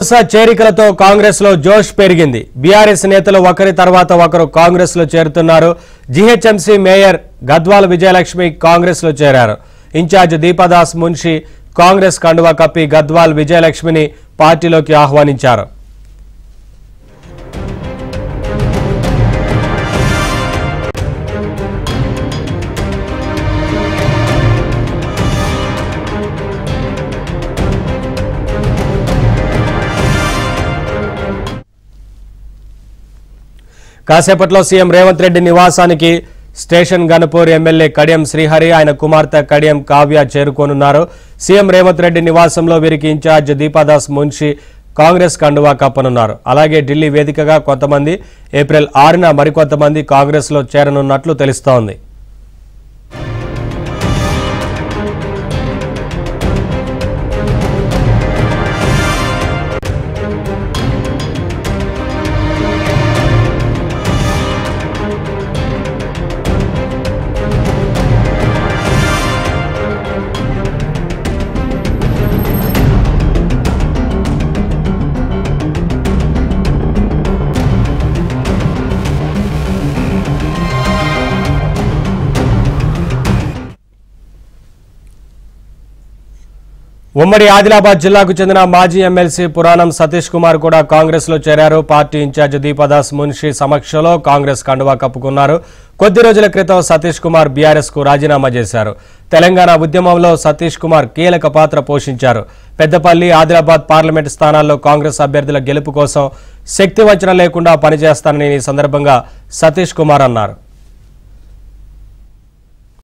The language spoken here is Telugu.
వరుస చేరికలతో కాంగ్రెస్ లో జోష్ పెరిగింది బీఆర్ఎస్ నేతలు ఒకరి తర్వాత ఒకరు కాంగ్రెస్ లో చేరుతున్నారు జీహెచ్ఎంసీ మేయర్ గద్వాల్ విజయలక్ష్మి కాంగ్రెస్ లో చేరారు ఇన్ఛార్జ్ దీపాదాస్ మున్షి కాంగ్రెస్ కండువా కప్పి గద్వాల్ విజయలక్ష్మిని పార్టీలోకి ఆహ్వానించారు కాసేపట్లో సీఎం రేవంత్ రెడ్డి నివాసానికి స్టేషన్ గణపూర్ ఎమ్మెల్యే కడియం శ్రీహరి ఆయన కుమార్తె కడియం కావ్య చేరుకోనున్నారు సీఎం రేవంత్ రెడ్డి నివాసంలో వీరికి ఇన్ఛార్జ్ దీపాదాస్ మున్షి కాంగ్రెస్ కండువా కప్పనున్నారు అలాగే ఢిల్లీ వేదికగా కొంతమంది ఏప్రిల్ ఆరున మరికొంతమంది కాంగ్రెస్లో చేరనున్నట్లు తెలుస్తోంది ఉమ్మడి ఆదిలాబాద్ జిల్లాకు చెందిన మాజీ ఎమ్మెల్సీ పురాణం సతీష్ కుమార్ కూడా కాంగ్రెస్ లో చేరారు పార్టీ ఇన్ఛార్జ్ దీపదాస్ మున్షి సమక్షంలో కాంగ్రెస్ కండువా కప్పుకున్నారు కొద్ది రోజుల క్రితం సతీష్ కుమార్ బీఆర్ఎస్ కు రాజీనామా చేశారు తెలంగాణ ఉద్యమంలో సతీష్ కుమార్ కీలక పాత్ర పోషించారు పెద్దపల్లి ఆదిలాబాద్ పార్లమెంట్ స్థానాల్లో కాంగ్రెస్ అభ్యర్థుల గెలుపు కోసం శక్తి వంచన లేకుండా పనిచేస్తానని ఈ సందర్భంగా సతీష్ కుమార్ అన్నారు